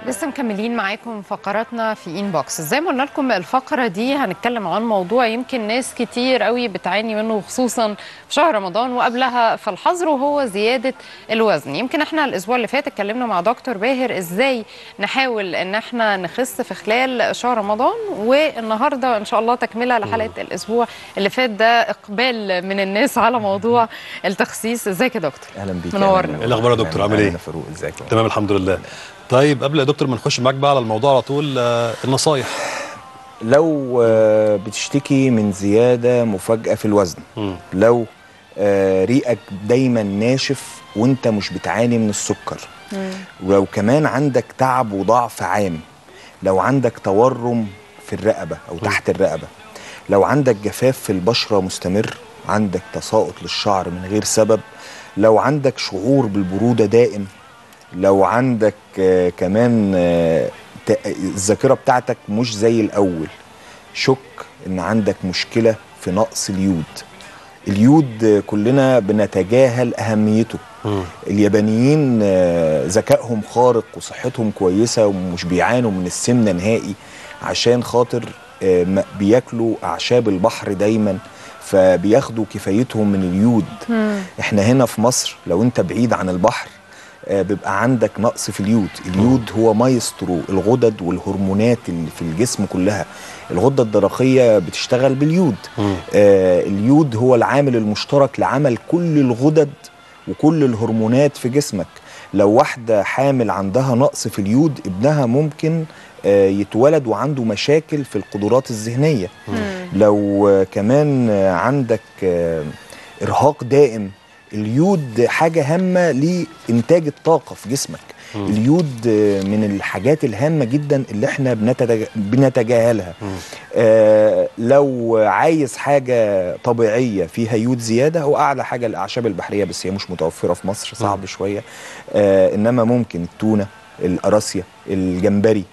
لسه مكملين معاكم فقراتنا في انبوكس زي ما قلنا لكم الفقره دي هنتكلم عن موضوع يمكن ناس كتير قوي بتعاني منه خصوصا في شهر رمضان وقبلها في الحظر وهو زياده الوزن يمكن احنا الاسبوع اللي فات اتكلمنا مع دكتور باهر ازاي نحاول ان احنا نخس في خلال شهر رمضان والنهارده ان شاء الله تكمله لحلقه الاسبوع اللي فات ده اقبال من الناس على موضوع التخسيس ازيك يا دكتور اهلا بيك منورنا. ايه الاخبار يا دكتور عامل ايه انا فاروق ازيك تمام الحمد لله طيب قبل يا دكتور ما نخش معاك بقى على الموضوع على طول آه، النصايح لو آه، بتشتكي من زياده مفاجاه في الوزن مم. لو آه، ريقك دايما ناشف وانت مش بتعاني من السكر ولو كمان عندك تعب وضعف عام لو عندك تورم في الرقبه او تحت الرقبه لو عندك جفاف في البشره مستمر عندك تساقط للشعر من غير سبب لو عندك شعور بالبروده دائم لو عندك آه، كمان آه، ت- الذاكره بتاعتك مش زي الاول شك ان عندك مشكله في نقص اليود اليود آه، كلنا بنتجاهل اهميته مم. اليابانيين آه، ذكائهم خارق وصحتهم كويسه ومش بيعانوا من السمنه نهائي عشان خاطر آه، ما- بياكلوا اعشاب البحر دايما فبياخدوا كفايتهم من اليود احنا هنا في مصر لو انت بعيد عن البحر آه، بيبقى عندك نقص في اليود اليود هو مايسترو الغدد والهرمونات اللي في الجسم كلها الغدة الدرقية بتشتغل باليود مم. آه اليود هو العامل المشترك لعمل كل الغدد وكل الهرمونات في جسمك لو واحدة حامل عندها نقص في اليود ابنها ممكن آه يتولد وعنده مشاكل في القدرات الذهنية لو آه، كمان آه، عندك آه، إرهاق دائم اليود حاجة هامة لإنتاج الطاقة في جسمك اليود آه، من الحاجات الهامة جدا اللي احنا بنتج- بنتجاهلها آه لو عايز حاجة طبيعية فيها يود زيادة هو أعلى حاجة الأعشاب البحرية بس هي مش متوفرة في مصر صعب شوية آه إنما ممكن التونة القراصية الجمبري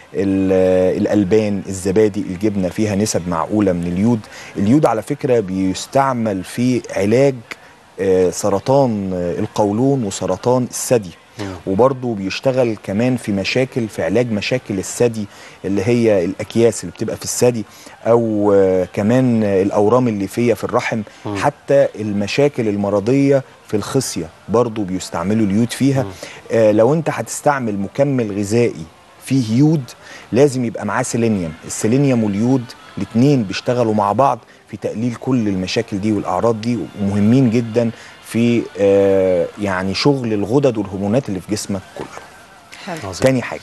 ال- الألبان الزبادي الجبنة فيها نسب معقولة من اليود اليود على فكرة بيستعمل في علاج آه، سرطان آه، القولون وسرطان الثدي وبرضه بيشتغل كمان في مشاكل في علاج مشاكل الثدي اللي هي الاكياس اللي بتبقى في الثدي او آه، كمان آه، الاورام الليفيه في الرحم حتى المشاكل المرضيه في الخصيه برضه بيستعملوا اليود فيها آه لو انت هتستعمل مكمل غذائي فيه يود لازم يبقى معاه سيلينيوم السيلينيوم واليود الاثنين بيشتغلوا مع بعض في تقليل كل المشاكل دي والاعراض دي ومهمين جدا في آه يعني شغل الغدد والهرمونات اللي في جسمك كله حلو. عظيم. تاني حاجه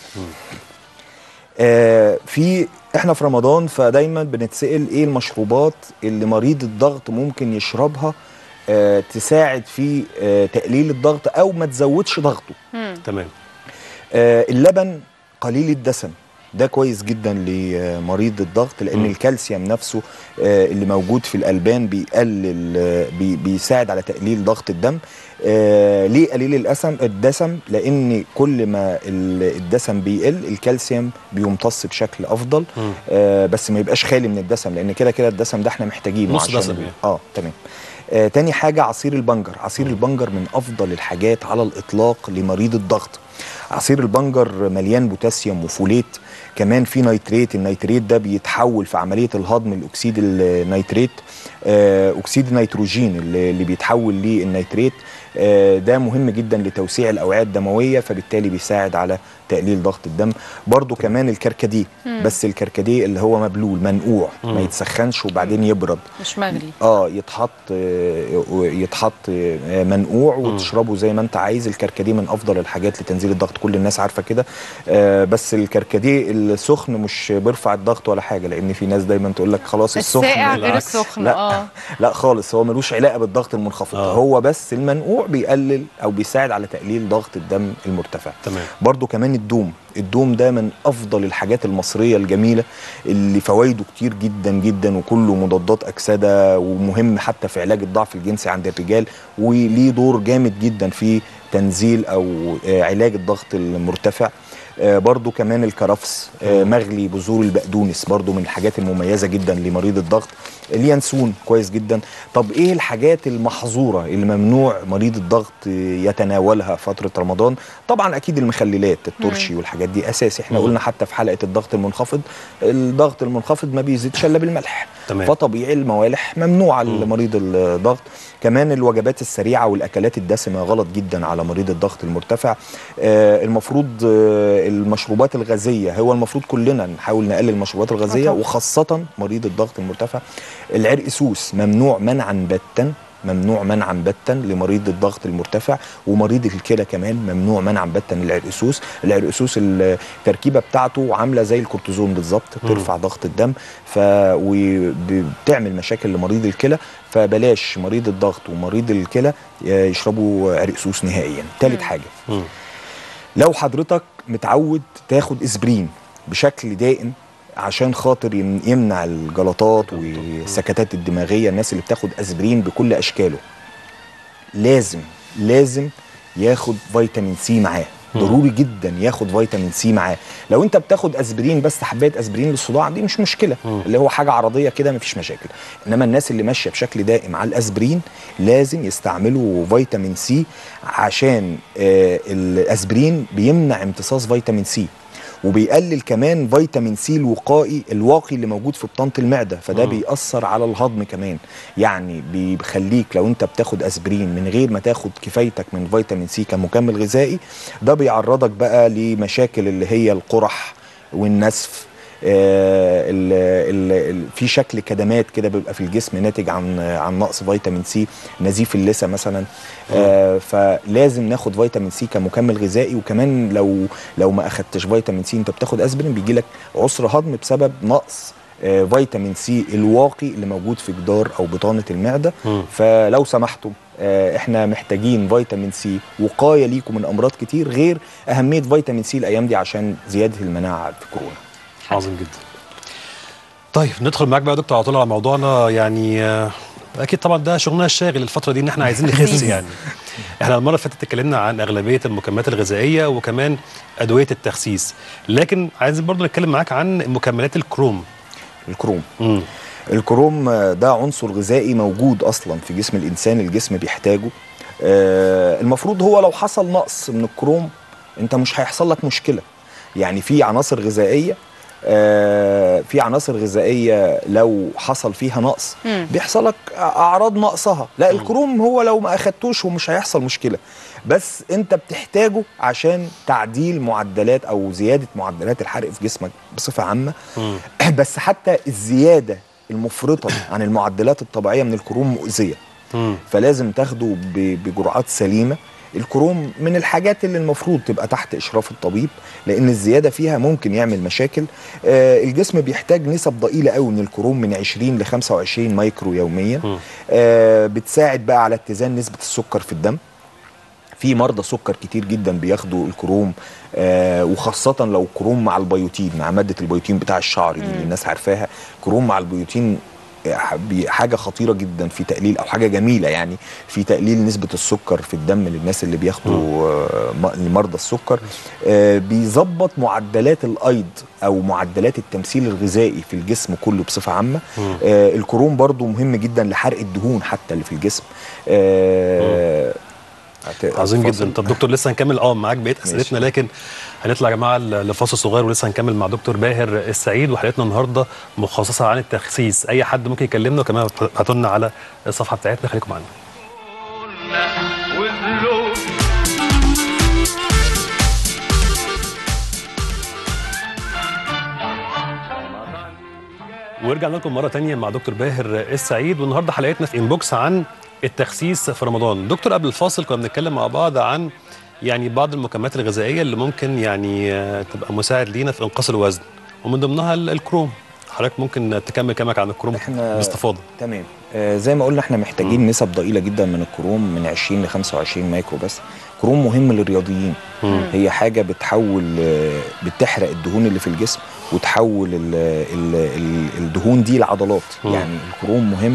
آه في احنا في رمضان فدايما بنتسال ايه المشروبات اللي مريض الضغط ممكن يشربها آه تساعد في آه تقليل الضغط او ما تزودش ضغطه تمام آه اللبن قليل الدسم ده كويس جدا لمريض الضغط لان مم. الكالسيوم نفسه آه اللي موجود في الالبان بيقلل آه بي بيساعد على تقليل ضغط الدم آه ليه قليل الدسم الدسم لان كل ما ال- الدسم بيقل الكالسيوم بيمتص بشكل افضل مم. آه بس ما يبقاش خالي من الدسم لان كده كده الدسم ده احنا محتاجينه نص عشان دسم يعني. اه تمام آه تاني حاجة عصير البنجر عصير البنجر من أفضل الحاجات على الإطلاق لمريض الضغط عصير البنجر مليان بوتاسيوم وفوليت كمان في نيتريت النيتريت ده بيتحول في عملية الهضم لأكسيد النيتريت آه أكسيد النيتروجين اللي اللي بيتحول للنيتريت آه ده مهم جدا لتوسيع الأوعية الدموية فبالتالي بيساعد على تقليل ضغط الدم برضو كمان الكركديه بس الكركديه اللي هو مبلول منقوع ما يتسخنش وبعدين يبرد مش مغلي اه يتحط آه، يتحط آه، منقوع وتشربه زي ما انت عايز الكركديه من افضل الحاجات لتنزيل الضغط كل الناس عارفه كده آه، بس الكركديه السخن مش بيرفع الضغط ولا حاجه لان في ناس دايما تقول لك خلاص السخن الساقع غير بالعكس. السخن لا اه لا خالص هو ملوش علاقه بالضغط المنخفض آه. هو بس المنقوع بيقلل او بيساعد على تقليل ضغط الدم المرتفع تمام برضو كمان الدوم الدوم ده من افضل الحاجات المصريه الجميله اللي فوائده كتير جدا جدا وكله مضادات اكسده ومهم حتى في علاج الضعف الجنسي عند الرجال وليه دور جامد جدا في تنزيل او آه، علاج الضغط المرتفع آه، برضو كمان الكرفس آه، مغلي بذور البقدونس برضو من الحاجات المميزه جدا لمريض الضغط اليانسون كويس جدا طب ايه الحاجات المحظوره اللي ممنوع مريض الضغط يتناولها فتره رمضان طبعا اكيد المخللات الترشي والحاجات دي اساسي احنا مم. قلنا حتى في حلقه الضغط المنخفض الضغط المنخفض ما بيزيدش الا بالملح تمام. فطبيعي الموالح ممنوعه لمريض الضغط كمان الوجبات السريعه والاكلات الدسمه غلط جدا على مريض الضغط المرتفع آه المفروض آه المشروبات الغازيه هو المفروض كلنا نحاول نقلل المشروبات الغازيه طبعا. وخاصه مريض الضغط المرتفع العرق سوس ممنوع منعا باتا ممنوع منعا باتا لمريض الضغط المرتفع ومريض الكلى كمان ممنوع منعا باتا للعرقسوس العرقسوس التركيبه بتاعته عامله زي الكورتيزون بالظبط بترفع ضغط الدم ف وبتعمل مشاكل لمريض الكلى فبلاش مريض الضغط ومريض الكلى يشربوا عرقسوس نهائيا ثالث حاجه مم. لو حضرتك متعود تاخد اسبرين بشكل دائم عشان خاطر يم- يمنع الجلطات والسكتات الدماغيه الناس اللي بتاخد اسبرين بكل اشكاله لازم لازم ياخد فيتامين سي معاه ضروري جدا ياخد فيتامين سي معاه لو انت بتاخد اسبرين بس حبايه اسبرين للصداع دي مش مشكله اللي هو حاجه عرضيه كده مفيش مشاكل انما الناس اللي ماشيه بشكل دائم على الاسبرين لازم يستعملوا فيتامين سي عشان آه الاسبرين بيمنع امتصاص فيتامين سي وبيقلل كمان فيتامين سي الوقائي الواقي اللي موجود في بطانه المعده فده بيأثر على الهضم كمان يعني بيخليك لو انت بتاخد اسبرين من غير ما تاخد كفايتك من فيتامين سي كمكمل غذائي ده بيعرضك بقى لمشاكل اللي هي القرح والنسف آه ال ال ال في شكل كدمات كده بيبقى في الجسم ناتج عن عن نقص فيتامين سي نزيف اللثه مثلا آه فلازم ناخد فيتامين سي كمكمل غذائي وكمان لو لو ما اخدتش فيتامين سي انت بتاخد اسبرين بيجي لك عسر هضم بسبب نقص آه فيتامين سي الواقي اللي موجود في جدار او بطانه المعده مم. فلو سمحتم آه، احنا محتاجين فيتامين سي وقايه ليكم من امراض كتير غير اهميه فيتامين سي الايام دي عشان زياده المناعه في كورونا عظيم جدا طيب ندخل معاك بقى يا دكتور على طول على موضوعنا يعني آه، اكيد طبعا ده شغلنا الشاغل الفتره دي ان احنا عايزين نخس يعني احنا المره اللي فاتت اتكلمنا عن اغلبيه المكملات الغذائيه وكمان ادويه التخسيس لكن عايزين برضو نتكلم معاك عن مكملات الكروم الكروم امم الكروم آه، ده عنصر غذائي موجود اصلا في جسم الانسان الجسم بيحتاجه آه، المفروض هو لو حصل نقص من الكروم انت مش هيحصل لك مشكله يعني في عناصر غذائيه آه، في عناصر غذائيه لو حصل فيها نقص مم. بيحصل لك اعراض نقصها لا الكروم هو لو ما اخدتوش هو مش هيحصل مشكله بس انت بتحتاجه عشان تعديل معدلات او زياده معدلات الحرق في جسمك بصفه عامه مم. بس حتى الزياده المفرطه عن المعدلات الطبيعيه من الكروم مؤذيه امم فلازم تاخده ب- بجرعات سليمه الكروم من الحاجات اللي المفروض تبقى تحت اشراف الطبيب لان الزياده فيها ممكن يعمل مشاكل آه الجسم بيحتاج نسب ضئيله قوي من الكروم من 20 ل 25 مايكرو يوميا مم. آه بتساعد بقى على اتزان نسبه السكر في الدم في مرضى سكر كتير جدا بياخدوا الكروم آه وخاصة لو كروم مع البيوتين مع مادة البيوتين بتاع الشعر دي اللي الناس عارفاها كروم مع البيوتين آه، بي- حاجة خطيرة جدا في تقليل أو حاجة جميلة يعني في تقليل نسبة السكر في الدم للناس اللي بياخدوا آه م- لمرضى السكر آه بيظبط معدلات الأيض أو معدلات التمثيل الغذائي في الجسم كله بصفة عامة مم. آه الكروم برضو مهم جدا لحرق الدهون حتى اللي في الجسم آه هت- عظيم هتفاصل. جدا طب دكتور لسه هنكمل اه معاك بقيه اسئلتنا ماشي. لكن هنطلع يا جماعه ل- لفاصل صغير ولسه هنكمل مع دكتور باهر السعيد وحلقتنا النهارده مخصصه عن التخسيس اي حد ممكن يكلمنا وكمان ابعتوا لنا على الصفحه بتاعتنا خليكم معانا وذلوب ورجعنا لكم مره تانية مع دكتور باهر السعيد والنهارده حلقتنا في انبوكس عن التخسيس في رمضان دكتور قبل الفاصل كنا بنتكلم مع بعض عن يعني بعض المكملات الغذائيه اللي ممكن يعني آه، تبقى مساعد لينا في انقاص الوزن ومن ضمنها ال- الكروم حضرتك ممكن تكمل كلامك عن الكروم إحنا- باستفاضه تمام آه زي ما قلنا احنا محتاجين نسب ضئيله جدا من الكروم من 20 ل 25 مايكرو بس كروم مهم للرياضيين مم. هي حاجه بتحول آه، بتحرق الدهون اللي في الجسم وتحول ال ال ال الدهون دي لعضلات مم. يعني الكروم مهم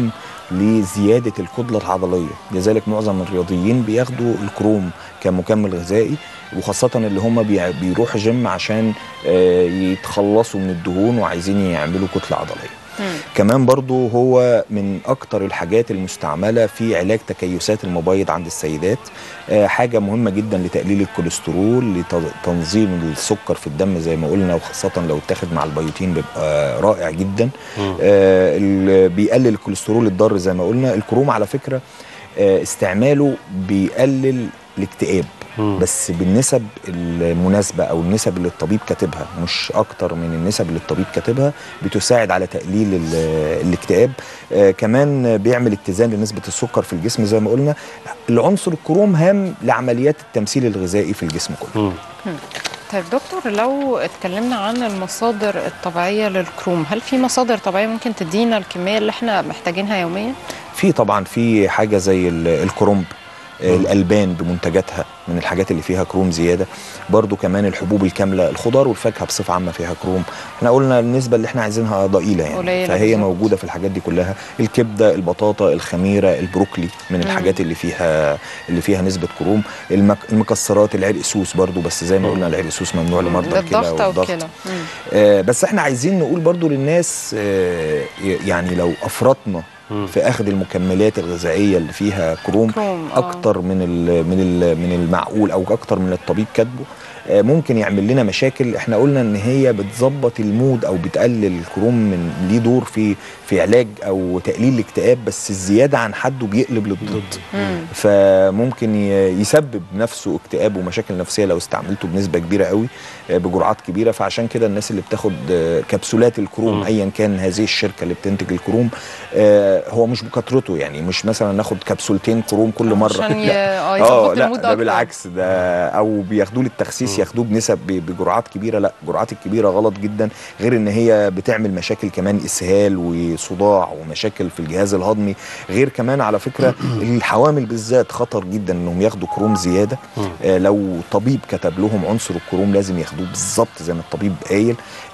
لزياده الكتله العضليه لذلك معظم الرياضيين بياخدوا الكروم كمكمل غذائي وخاصة اللي هم بي- بيروحوا جيم عشان آه، يتخلصوا من الدهون وعايزين يعملوا كتلة عضلية كمان برضو هو من اكتر الحاجات المستعمله في علاج تكيسات المبيض عند السيدات آه، حاجه مهمه جدا لتقليل الكوليسترول لتنظيم السكر في الدم زي ما قلنا وخاصه لو اتاخد مع البيوتين بيبقى رائع جدا مم. آه، ال- بيقلل الكوليسترول الضار زي ما قلنا الكروم على فكره آه، استعماله بيقلل الاكتئاب مم. بس بالنسب المناسبه او النسب اللي الطبيب كاتبها مش اكتر من النسب اللي الطبيب كاتبها بتساعد على تقليل ال- الاكتئاب آه كمان بيعمل اتزان لنسبه السكر في الجسم زي ما قلنا العنصر الكروم هام لعمليات التمثيل الغذائي في الجسم كله مم. طيب دكتور لو اتكلمنا عن المصادر الطبيعية للكروم هل في مصادر طبيعية ممكن تدينا الكمية اللي احنا محتاجينها يوميا؟ في طبعا في حاجه زي ال- الكرنب آه، الالبان بمنتجاتها من الحاجات اللي فيها كروم زياده برضو كمان الحبوب الكامله الخضار والفاكهه بصفه عامه فيها كروم احنا قلنا النسبه اللي احنا عايزينها ضئيله يعني قليلة فهي بالظبط. موجوده في الحاجات دي كلها الكبده البطاطا الخميره البروكلي من الحاجات اللي فيها اللي فيها نسبه كروم المك... المكسرات العرق سوس برضو بس زي ما قلنا العرق سوس ممنوع لمرضى الكلى للضغط او والضغط الكلى مم. آه، بس احنا عايزين نقول برضو للناس آه، يعني لو افرطنا مم. في اخذ المكملات الغذائيه اللي فيها كروم, كروم، آه. اكتر من ال من ال من المعقول او اكتر من الطبيب كاتبه آه، ممكن يعمل لنا مشاكل احنا قلنا ان هي بتظبط المود او بتقلل الكروم من ليه دور في في علاج او تقليل الاكتئاب بس الزياده عن حده بيقلب للضد مم. فممكن ي- يسبب نفسه اكتئاب ومشاكل نفسيه لو استعملته بنسبه كبيره قوي آه، بجرعات كبيره فعشان كده الناس اللي بتاخد آه، كبسولات الكروم مم. ايا كان هذه الشركه اللي بتنتج الكروم آه، هو مش بكثرته يعني مش مثلا ناخد كبسولتين كروم كل مره عشان ي- لا. اه اه يظبط لا المود ده اكتر بالعكس ده او بياخدوه للتخسيس ياخدوه بنسب ب- بجرعات كبيره لا الجرعات الكبيره غلط جدا غير ان هي بتعمل مشاكل كمان اسهال وصداع ومشاكل في الجهاز الهضمي غير كمان على فكره الحوامل بالذات خطر جدا انهم ياخدوا كروم زياده آه لو طبيب كتب لهم عنصر الكروم لازم ياخدوه بالظبط زي ما الطبيب قايل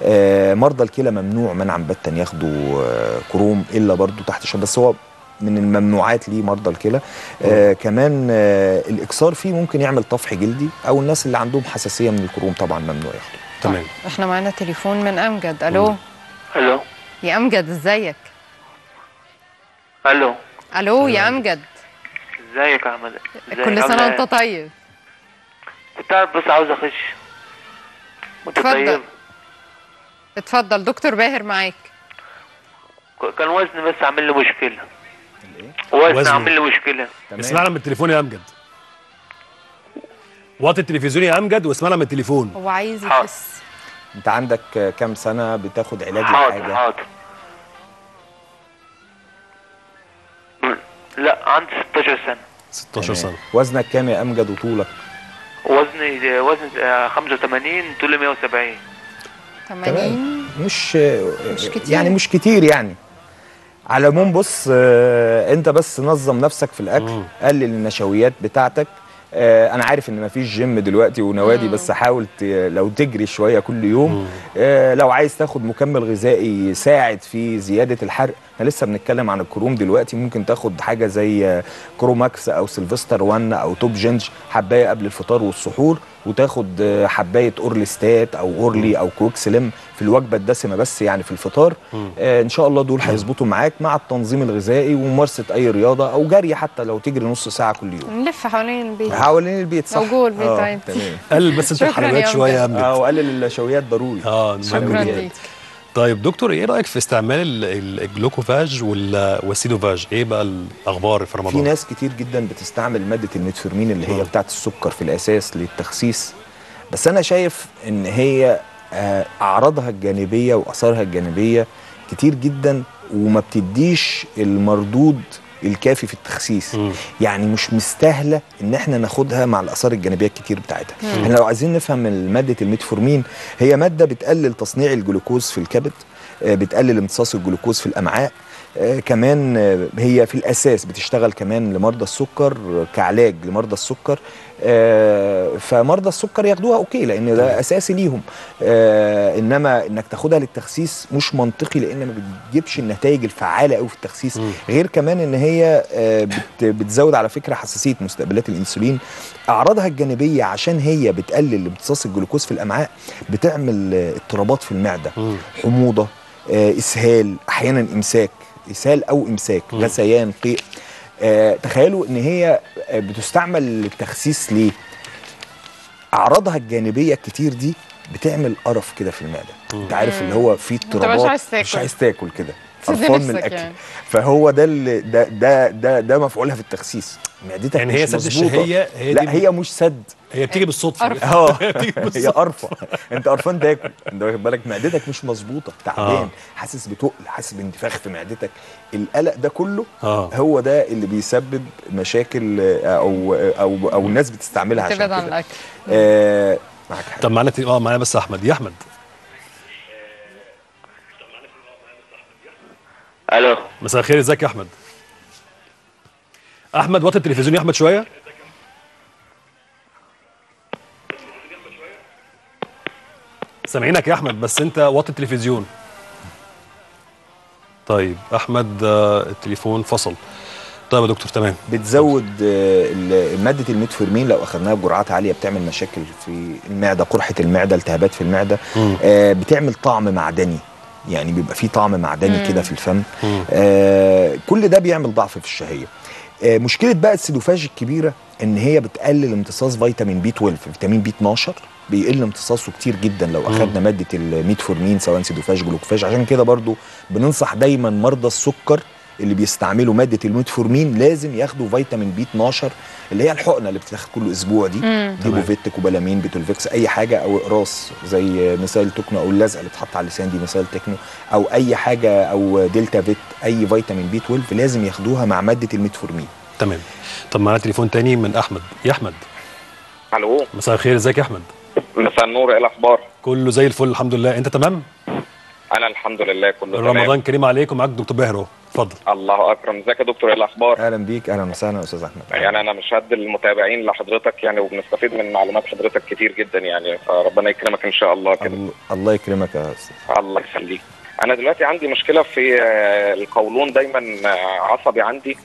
آه مرضى الكلى ممنوع منعا باتا ياخدوا آه كروم الا برضو تحت شرط بس هو من الممنوعات ليه مرضى الكلى آه كمان آه الاكسار فيه ممكن يعمل طفح جلدي او الناس اللي عندهم حساسيه من الكروم طبعا ممنوع ياخدوه تمام احنا معانا تليفون من امجد الو الو يا امجد ازيك الو الو يا امجد ازيك يا احمد ازيك كل سنه عاملة وانت إيه؟ طيب كنت قاعد بس عاوز اخش وانت اتفضل. طيب اتفضل دكتور باهر معاك ك- كان وزني بس عامل لي مشكله وزني وزنه. عامل لي مشكله اسمعنا من التليفون يا امجد وطي التلفزيون يا امجد واسمعنا من التليفون هو عايز حاضر. يخس انت عندك آه، كام سنه بتاخد علاج حاضر لحاجه حاضر لا عندي 16 سنه 16 سنه وزنك كام يا امجد وطولك وزني وزني آه، 85 طولي 170 80 مش مش كتير. يعني مش كتير يعني على العموم بص آه، انت بس نظم نفسك في الاكل مم. قلل النشويات بتاعتك آه، انا عارف ان مفيش جيم دلوقتي ونوادي بس حاول ت- لو تجري شويه كل يوم آه، لو عايز تاخد مكمل غذائي يساعد في زياده الحرق احنا لسه بنتكلم عن الكروم دلوقتي ممكن تاخد حاجه زي آه، كروماكس او سيلفستر 1 او توب جينج حبايه قبل الفطار والسحور وتاخد آه، حبايه اورليستات او اورلي او كويك سليم في الوجبه الدسمه بس يعني في الفطار آه ان شاء الله دول هيظبطوا معاك مع التنظيم الغذائي وممارسه اي رياضه او جري حتى لو تجري نص ساعه كل يوم نلف حوالين البيت حوالين البيت صح أو جوه البيت آه، عادي. تمام قلل بس انت شكراً الحلويات يا شويه يا أمجد. امجد اه وقلل النشويات ضروري اه شكرا مهم جداً. ليك طيب دكتور ايه رايك في استعمال ال- ال- الجلوكوفاج وال- والسيدوفاج ايه بقى الاخبار في في رمضان ناس كتير جدا بتستعمل ماده الميتفورمين اللي هي مم. بتاعت السكر في الاساس للتخسيس بس انا شايف ان هي آه، اعراضها الجانبيه واثارها الجانبيه كتير جدا وما بتديش المردود الكافي في التخسيس مم. يعني مش مستاهله ان احنا ناخدها مع الاثار الجانبيه الكتير بتاعتها احنا لو عايزين نفهم ماده الميتفورمين هي ماده بتقلل تصنيع الجلوكوز في الكبد آه، بتقلل امتصاص الجلوكوز في الامعاء آه كمان آه هي في الاساس بتشتغل كمان لمرضى السكر آه، كعلاج لمرضى السكر آه فمرضى السكر ياخدوها اوكي لان ده اساسي ليهم آه انما انك تاخدها للتخسيس مش منطقي لان ما بتجيبش النتائج الفعاله قوي في التخسيس مم. غير كمان ان هي آه بت بتزود على فكره حساسيه مستقبلات الانسولين اعراضها الجانبيه عشان هي بتقلل امتصاص الجلوكوز في الامعاء بتعمل آه، اضطرابات في المعده مم. حموضه آه، اسهال احيانا امساك اسهال او امساك مم. غثيان قيء آه، تخيلوا ان هي آه، بتستعمل للتخسيس ليه اعراضها الجانبيه الكتير دي بتعمل قرف كده في المعده انت عارف اللي هو في مش اضطرابات عايز تاكل. مش عايز تاكل كده تسد قرفان من نفسك الاكل يعني. فهو ده اللي ده ده ده ده مفعولها في التخسيس معدتك يعني مش هي سد مظبوطة. الشهيه هي لا دي هي مش سد هي بتيجي بالصدفه قرف. اه بتيجي هي بالصدفه قرفه انت قرفان تاكل انت واخد بالك معدتك مش مظبوطه تعبان آه. حاسس بتقل حاسس بانتفاخ في معدتك القلق ده كله اه هو ده اللي بيسبب مشاكل آه، او او او الناس بتستعملها عشان تبعد عن كده الاكل آه معاك حق طب معانا تي- اه معانا بس احمد يا احمد الو مساء الخير ازيك يا احمد احمد وطي التلفزيون يا احمد شويه سامعينك يا احمد بس انت وطي التلفزيون طيب احمد آه، التليفون فصل طيب يا دكتور تمام بتزود آه، ال- ماده الميتفورمين لو اخذناها بجرعات عاليه بتعمل مشاكل في المعده قرحه المعده التهابات في المعده مم. آه بتعمل طعم معدني يعني بيبقى فيه طعم معدني مم. كده في الفم مم. آه كل ده بيعمل ضعف في الشهيه آه مشكله بقى السيدوفاج الكبيره ان هي بتقلل امتصاص فيتامين بي 12 فيتامين بي 12 بيقل امتصاصه كتير جدا لو اخذنا ماده الميتفورمين سواء سيدوفاج جلوكوفاج عشان كده برضو بننصح دايما مرضى السكر اللي بيستعملوا ماده الميتفورمين لازم ياخدوا فيتامين بي 12 اللي هي الحقنه اللي بتتاخد كل اسبوع دي مم. دي بوفيت كوبالامين بتولفيكس اي حاجه او اقراص زي مثال تكنو او اللزقه اللي بتحط على اللسان دي مثال تكنو او اي حاجه او دلتا فيت اي فيتامين بي 12 لازم ياخدوها مع ماده الميتفورمين تمام طب معانا تليفون تاني من احمد يا احمد الو مساء الخير ازيك يا احمد مساء النور ايه الاخبار كله زي الفل الحمد لله انت تمام انا الحمد لله كله رمضان تمام كريم عليكم معاك دكتور باهر اهو اتفضل الله اكرم ازيك يا دكتور ايه الاخبار اهلا بيك اهلا وسهلا يا استاذ احمد يعني انا مش هد المتابعين لحضرتك يعني وبنستفيد من معلومات حضرتك كتير جدا يعني فربنا يكرمك ان شاء الله كده الله- الله يكرمك يا استاذ الله يخليك انا دلوقتي عندي مشكله في آه، القولون دايما آه، عصبي عندي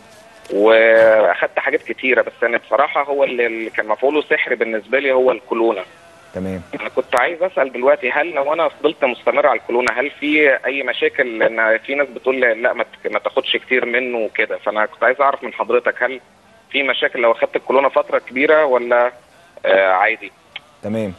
واخدت حاجات كتيره بس انا بصراحه هو اللي اللي كان مفعوله سحر بالنسبه لي هو الكولونه تمام انا كنت عايز اسال دلوقتي هل لو انا فضلت مستمر على الكولونه هل في اي مشاكل لان في ناس بتقول لي لا ما ت- ما تاخدش كتير منه وكده فانا كنت عايز اعرف من حضرتك هل في مشاكل لو اخدت الكولونه فتره كبيره ولا آه عادي تمام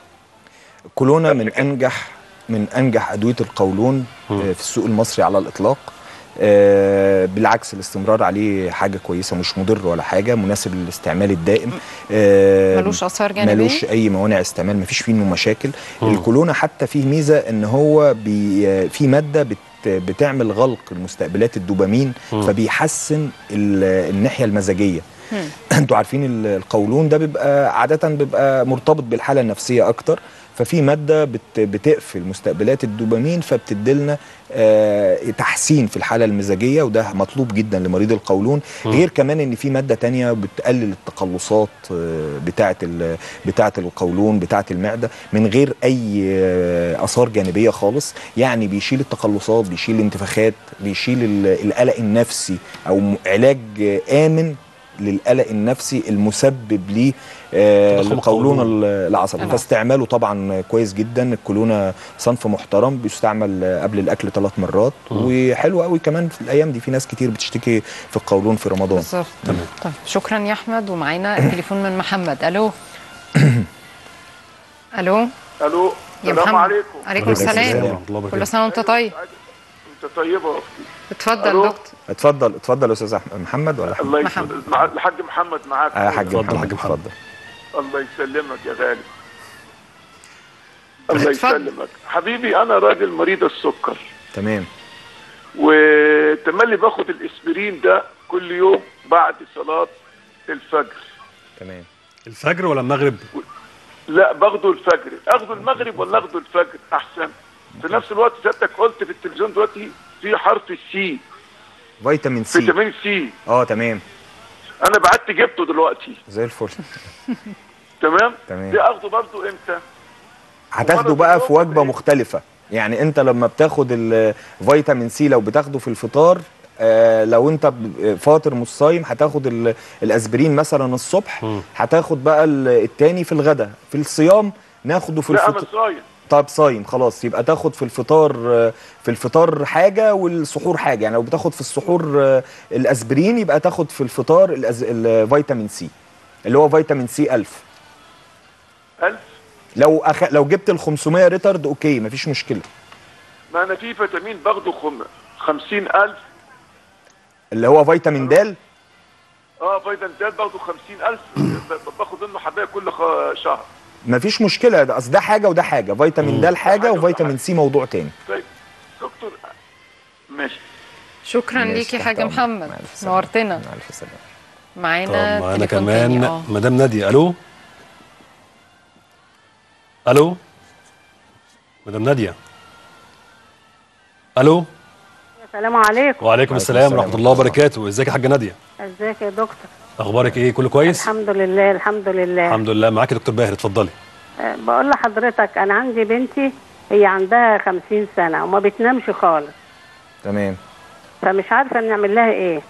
كورونا من انجح من انجح ادويه القولون مم. آه، في السوق المصري على الاطلاق آه، بالعكس الاستمرار عليه حاجه كويسه مش مضر ولا حاجه مناسب للاستعمال الدائم آه، ملوش اثار جانبيه ملوش اي موانع استعمال مفيش فيه منه مشاكل مم. الكولونا حتى فيه ميزه ان هو بي في ماده بت بتعمل غلق المستقبلات الدوبامين مم. فبيحسن ال- الناحيه المزاجيه مم. انتوا عارفين ال- القولون ده بيبقى عاده بيبقى مرتبط بالحاله النفسيه اكتر ففي ماده بت بتقفل مستقبلات الدوبامين فبتديلنا آه تحسين في الحاله المزاجيه وده مطلوب جدا لمريض القولون مم. غير كمان ان في ماده تانية بتقلل التقلصات آه، بتاعه ال- بتاعه القولون بتاعه المعده من غير اي آه، اثار جانبيه خالص يعني بيشيل التقلصات بيشيل الانتفاخات بيشيل ال- القلق النفسي او م- علاج آه، امن للقلق النفسي المسبب ليه آه، تضخم للقولون القولون. ال- العصبي تمام. فاستعماله طبعا كويس جدا الكولونه صنف محترم بيستعمل آه، قبل الاكل ثلاث مرات مم. وحلو قوي كمان في الايام دي في ناس كتير بتشتكي في القولون في رمضان بالظبط تمام. طيب شكرا يا احمد ومعانا التليفون من محمد الو الو الو يا السلام محمد عليكم عليكم السلام. السلام ورحمة الله كل وبركاته سنه وانت طيب انت طيبه يا اختي اتفضل ألو. دكتور اتفضل اتفضل يا استاذ أحمد- محمد ولا الله محمد. يسلمك مع الحاج محمد معاك آه، يا حاج اتفضل، محمد حاج محمد. اتفضل الله يسلمك يا غالي الله اتفضل. يسلمك حبيبي انا راجل مريض السكر تمام وتملي باخد الاسبرين ده كل يوم بعد صلاه الفجر تمام الفجر ولا المغرب لا باخده الفجر اخده المغرب ولا اخده الفجر احسن في نفس الوقت سيادتك قلت في التلفزيون دلوقتي في حرف السي فيتامين سي فيتامين سي اه تمام انا بعت جبته دلوقتي زي الفل تمام تمام. دي اخده برضه امتى هتاخده بقى في وجبه مختلفه يعني انت لما بتاخد الفيتامين سي لو بتاخده في الفطار آه لو انت ب- فاطر مش صايم هتاخد ال- الاسبرين مثلا الصبح مم. هتاخد بقى ال- التاني في الغداء في الصيام ناخده في لا انا الفطار صايم طب صايم خلاص يبقى تاخد في الفطار آه، في الفطار حاجه والسحور حاجه يعني لو بتاخد في السحور آه، الاسبرين يبقى تاخد في الفطار الأز- الفيتامين سي اللي هو فيتامين سي 1000 1000 لو أخ... لو جبت ال 500 ريترد اوكي مفيش مشكله ما انا في فيتامين باخده خم... 50000 اللي هو فيتامين د اه فيتامين د باخده 50000 ب- باخد منه حبايه كل خ... شهر مفيش مشكله ده اصل ده حاجه وده حاجه فيتامين د حاجه حاجة وده وفيتامين حاجة. سي موضوع تاني طيب دكتور ماشي شكرا ماشي، ليك يا تحت حاج أمرك. محمد مع ألف سلامة. نورتنا مع الف سلامه طب معانا معانا تليفون تاني كمان اه مدام ناديه الو الو مدام ناديه الو السلام عليكم وعليكم السلام السلام ورحمه الله وبركاته ازيك يا حاجه ناديه ازيك يا دكتور اخبارك ايه كله كويس الحمد لله الحمد لله الحمد لله معاك دكتور باهر اتفضلي أه، بقول لحضرتك انا عندي بنتي هي عندها خمسين سنة وما بتنامش خالص تمام فمش عارفة نعمل لها ايه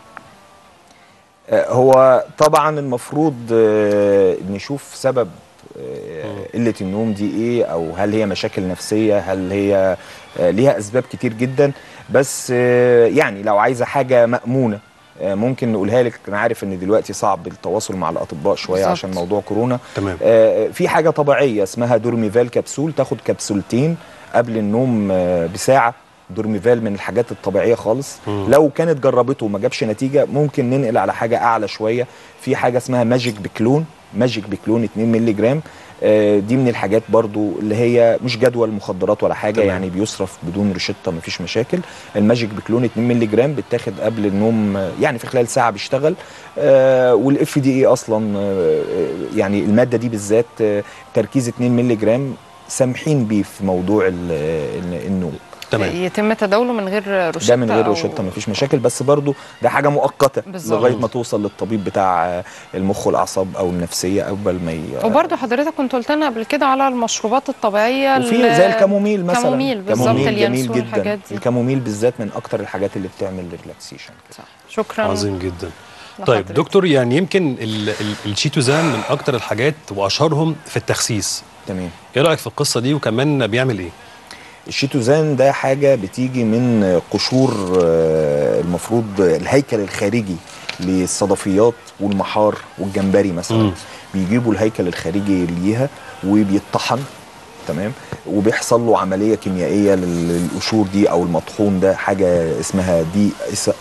آه، هو طبعا المفروض آه، نشوف سبب آه، قله النوم دي ايه او هل هي مشاكل نفسيه هل هي آه، ليها اسباب كتير جدا بس آه، يعني لو عايزه حاجه مامونه آه، ممكن نقولها لك انا عارف ان دلوقتي صعب التواصل مع الاطباء شويه بالظبط. عشان موضوع كورونا تمام آه، في حاجه طبيعيه اسمها دورميفال كبسول تاخد كبسولتين قبل النوم آه، بساعه دورميفال من الحاجات الطبيعيه خالص مم. لو كانت جربته وما جابش نتيجه ممكن ننقل على حاجه اعلى شويه في حاجه اسمها ماجيك بكلون ماجيك بكلون 2 مللي جرام آه، دي من الحاجات برضو اللي هي مش جدول مخدرات ولا حاجه تمام. يعني بيصرف بدون رشته مفيش مشاكل الماجيك بكلون 2 مللي جرام بتاخد قبل النوم آه، يعني في خلال ساعه بيشتغل والاف دي اي اصلا آه، آه، يعني الماده دي بالذات آه، تركيز 2 مللي جرام سامحين بيه في موضوع ال- ال- النوم تمام يتم تداوله من غير روشته ده من غير أو- روشته مفيش مشاكل بس برضو ده حاجه مؤقته بالظبط. لغايه ما توصل للطبيب بتاع آه، المخ والاعصاب او النفسيه قبل ما ي... وبرضه حضرتك كنت قلت لنا قبل كده على المشروبات الطبيعيه وفي ال- زي الكاموميل مثلا كاموميل بالظبط كاموميل جميل اليانسون جدا الحاجات دي الكاموميل بالذات من اكتر الحاجات اللي بتعمل ريلاكسيشن صح. شكرا عظيم جدا طيب لحضرتك. دكتور يعني يمكن ال- ال- الشيتوزان من اكتر الحاجات واشهرهم في التخسيس تمام ايه رايك في القصه دي وكمان بيعمل ايه الشيتوزان ده حاجة بتيجي من قشور آه، المفروض الهيكل الخارجي للصدفيات والمحار والجمبري مثلا مم. بيجيبوا الهيكل الخارجي ليها وبيطحن تمام وبيحصل له عمليه كيميائيه لل- للقشور دي او المطحون ده حاجه اسمها دي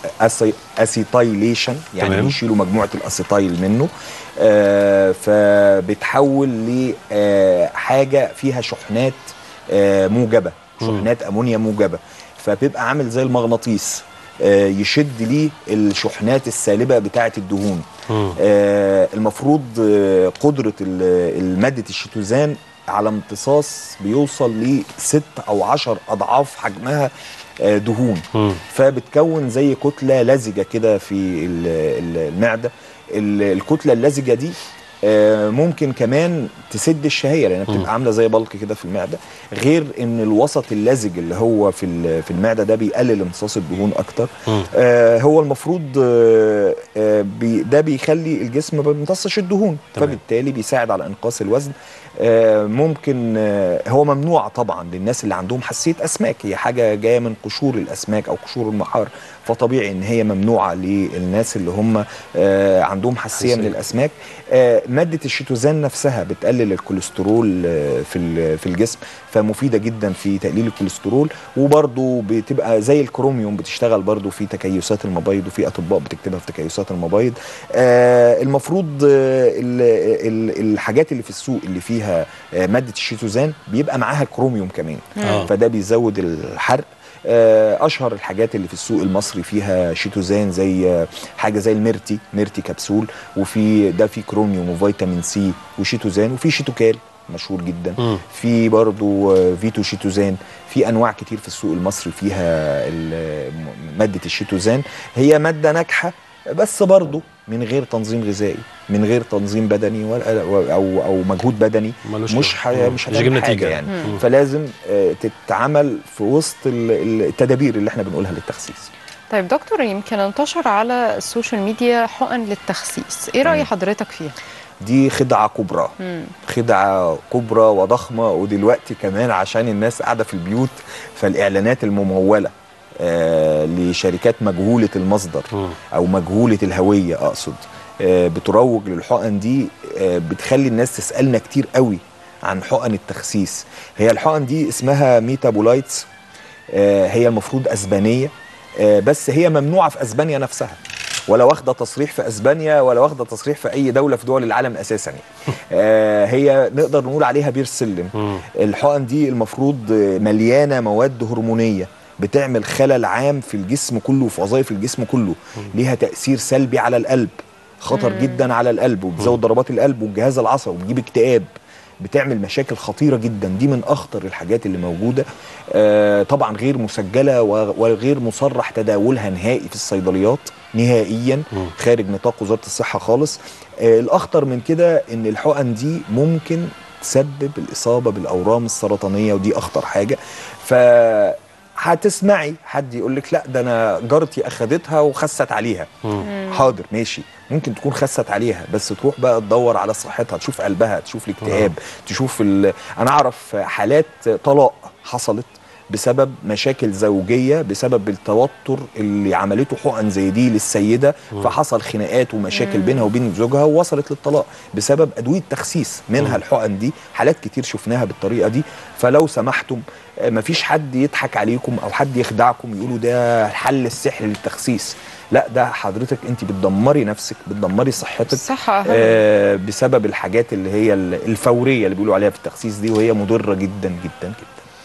اسيتايليشن يعني تمام. بيشيلوا مجموعه الاسيتايل منه آه فبتحول لحاجه فيها شحنات آه موجبه شحنات امونيا موجبه فبيبقى عامل زي المغناطيس آه يشد ليه الشحنات السالبه بتاعه الدهون مم. آه المفروض آه قدره ال- الماده الشيتوزان على امتصاص بيوصل لست او عشر اضعاف حجمها آه دهون مم. فبتكون زي كتله لزجه كده في ال- ال- المعده ال- الكتله اللزجه دي آه، ممكن كمان تسد الشهيه لانها بتبقى عامله زي بلق كده في المعده غير ان الوسط اللزج اللي هو في ال- في المعده ده بيقلل امتصاص الدهون اكتر مم. آه هو المفروض آه آه بي ده بيخلي الجسم ما بيمتصش الدهون تمام. فبالتالي بيساعد على انقاص الوزن آه ممكن آه هو ممنوع طبعا للناس اللي عندهم حساسيه اسماك هي حاجه جايه من قشور الاسماك او قشور المحار فطبيعي ان هي ممنوعه للناس اللي هم آه عندهم حساسيه من حساسية. الاسماك آه ماده الشيتوزان نفسها بتقلل الكوليسترول آه في ال- في الجسم فمفيده جدا في تقليل الكوليسترول وبرضه بتبقى زي الكروميوم بتشتغل برضه في تكيسات المبايض وفي اطباء بتكتبها في تكيسات المبايض آه المفروض آه ال- ال- الحاجات اللي في السوق اللي فيها آه ماده الشيتوزان بيبقى معاها كروميوم كمان آه. فده بيزود الحرق آه، اشهر الحاجات اللي في السوق المصري فيها شيتوزان زي آه، حاجه زي الميرتي ميرتي كبسول وفي ده في كروميوم وفيتامين سي وشيتوزان وفي شيتوكال مشهور جدا مم. في برضو آه، فيتو شيتوزان في انواع كتير في السوق المصري فيها ال- م- ماده الشيتوزان هي ماده ناجحه بس برضو من غير تنظيم غذائي من غير تنظيم بدني ولا او او مجهود بدني ملوش مش لازمة. ح... مم. مش مش هيجيب هتعمل حاجه نتيجة. يعني مم. فلازم آه، تتعمل في وسط ال- ال- التدابير اللي احنا بنقولها للتخسيس طيب دكتور يمكن انتشر على السوشيال ميديا حقن للتخسيس ايه رأي حضرتك فيها؟ دي خدعه كبرى مم. خدعه كبرى وضخمه ودلوقتي كمان عشان الناس قاعده في البيوت فالاعلانات المموله آه لشركات مجهوله المصدر مم. او مجهوله الهويه اقصد آه بتروج للحقن دي آه بتخلي الناس تسالنا كتير قوي عن حقن التخسيس هي الحقن دي اسمها ميتابولايتس آه هي المفروض اسبانيه آه بس هي ممنوعه في اسبانيا نفسها ولا واخده تصريح في اسبانيا ولا واخده تصريح في اي دوله في دول العالم اساسا يعني. آه هي نقدر نقول عليها بير سلم مم. الحقن دي المفروض آه، مليانه مواد هرمونيه بتعمل خلل عام في الجسم كله وفي وظائف الجسم كله ليها تاثير سلبي على القلب خطر جدا على القلب وبتزود ضربات القلب والجهاز العصبي وبتجيب اكتئاب بتعمل مشاكل خطيره جدا دي من اخطر الحاجات اللي موجوده آه طبعا غير مسجله و- وغير مصرح تداولها نهائي في الصيدليات نهائيا مم. خارج نطاق وزاره الصحه خالص آه الاخطر من كده ان الحقن دي ممكن تسبب الاصابه بالاورام السرطانيه ودي اخطر حاجه ف هتسمعي حد يقول لك لا ده انا جارتي اخدتها وخست عليها مم. حاضر ماشي ممكن تكون خست عليها بس تروح بقى تدور على صحتها تشوف قلبها تشوف الاكتئاب تشوف ال... انا اعرف حالات طلاق حصلت بسبب مشاكل زوجيه بسبب التوتر اللي عملته حقن زي دي للسيده فحصل خناقات ومشاكل بينها وبين زوجها ووصلت للطلاق بسبب ادويه تخسيس منها الحقن دي حالات كتير شفناها بالطريقه دي فلو سمحتم آه، مفيش حد يضحك عليكم او حد يخدعكم يقولوا ده الحل السحري للتخسيس لا ده حضرتك انت بتدمري نفسك بتدمري صحتك الصحة أهم آه بسبب الحاجات اللي هي الفوريه اللي بيقولوا عليها في التخسيس دي وهي مضره جدا جدا جدا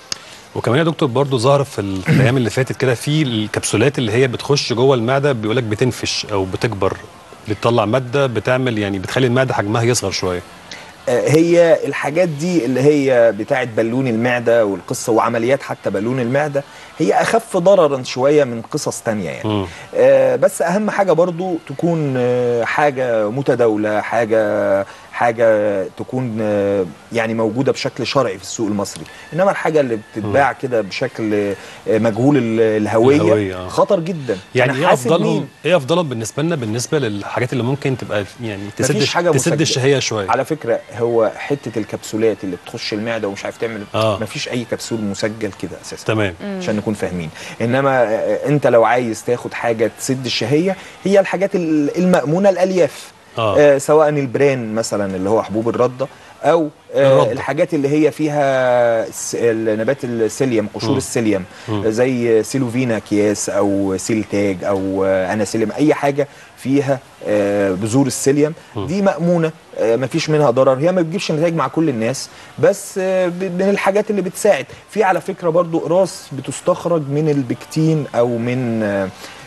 وكمان يا دكتور برضو ظهر في ال- في الايام اللي فاتت كده في الكبسولات اللي هي بتخش جوه المعده بيقول لك بتنفش او بتكبر بتطلع ماده بتعمل يعني بتخلي المعده حجمها يصغر شويه آه، هي الحاجات دي اللي هي بتاعت بالون المعده والقصه وعمليات حتى بالون المعده هي اخف ضررا شويه من قصص تانية يعني مم. آه، بس اهم حاجه برضو تكون آه، حاجه متداوله حاجه حاجه تكون آه، يعني موجوده بشكل شرعي في السوق المصري انما الحاجه اللي بتتباع كده بشكل آه، مجهول ال- الهويه, الهوية، آه. خطر جدا يعني أنا ايه حاسب افضلهم مين؟ ايه افضلهم بالنسبه لنا بالنسبه للحاجات اللي ممكن تبقى يعني تسد مفيش حاجة تسد مسجلة. الشهيه شويه على فكره هو حته الكبسولات اللي بتخش المعده ومش عارف تعمل آه. مفيش اي كبسول مسجل كده اساسا تمام عشان نكون فاهمين انما آه، انت لو عايز تاخد حاجه تسد الشهيه هي الحاجات ال- المامونه الالياف آه. آه سواء البران مثلا اللي هو حبوب الرده او آه الردة. الحاجات اللي هي فيها س- نبات السيليوم قشور مم. السيليوم مم. زي سيلوفينا كياس او سيلتاج او آه اناسيليوم اي حاجه فيها آه بذور السيليوم دي مامونه آه مفيش منها ضرر هي ما بتجيبش نتائج مع كل الناس بس آه ب- من الحاجات اللي بتساعد في على فكره برضو اقراص بتستخرج من البكتين او من آه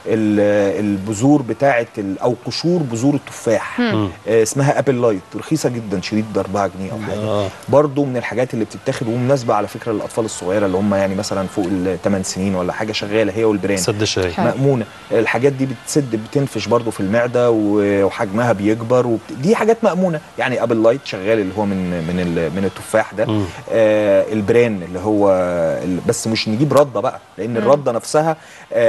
ال- البذور بتاعه ال- او قشور بذور التفاح آه اسمها ابل لايت رخيصه جدا شريط ب 4 جنيه او حاجه آه. برضو من الحاجات اللي بتتاخد ومناسبه على فكره للاطفال الصغيره اللي هم يعني مثلا فوق ال 8 سنين ولا حاجه شغاله هي والبران سد الشهيه حلو. مأمونة الحاجات دي بتسد بتنفش برضو في المعدة و- وحجمها بيكبر وبت... دي حاجات مأمونة يعني ابل لايت شغال اللي هو من من ال... من التفاح ده مم. آه البران اللي هو ال... بس مش نجيب ردة بقى لأن الردة نفسها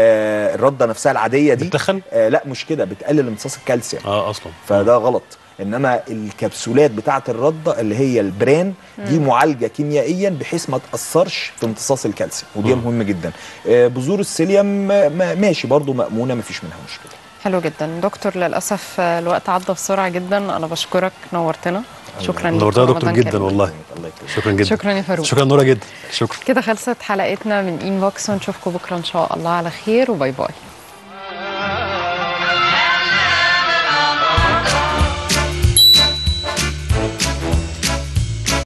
آه الردة نفسها العادية دي بتخن آه لا مش كده بتقلل امتصاص الكالسيوم اه اصلا فده غلط انما الكبسولات بتاعه الرده اللي هي البران دي معالجه كيميائيا بحيث ما تاثرش في امتصاص الكالسيوم ودي مم. مهم جدا آه، بذور السيليوم آه، ما- ماشي برضو مامونه ما فيش منها مشكله حلو جدا دكتور للأسف آه، الوقت عدى بسرعة جدا أنا بشكرك نورتنا شكرا ليك نورتنا يا دكتور ورمضان جدا كريم. والله الله يكرمك شكرا جدا شكرا يا فاروق شكرا نورا جدا شكرا كده خلصت حلقتنا من إنبوكس ونشوفكم بكرة إن شاء الله على خير وباي باي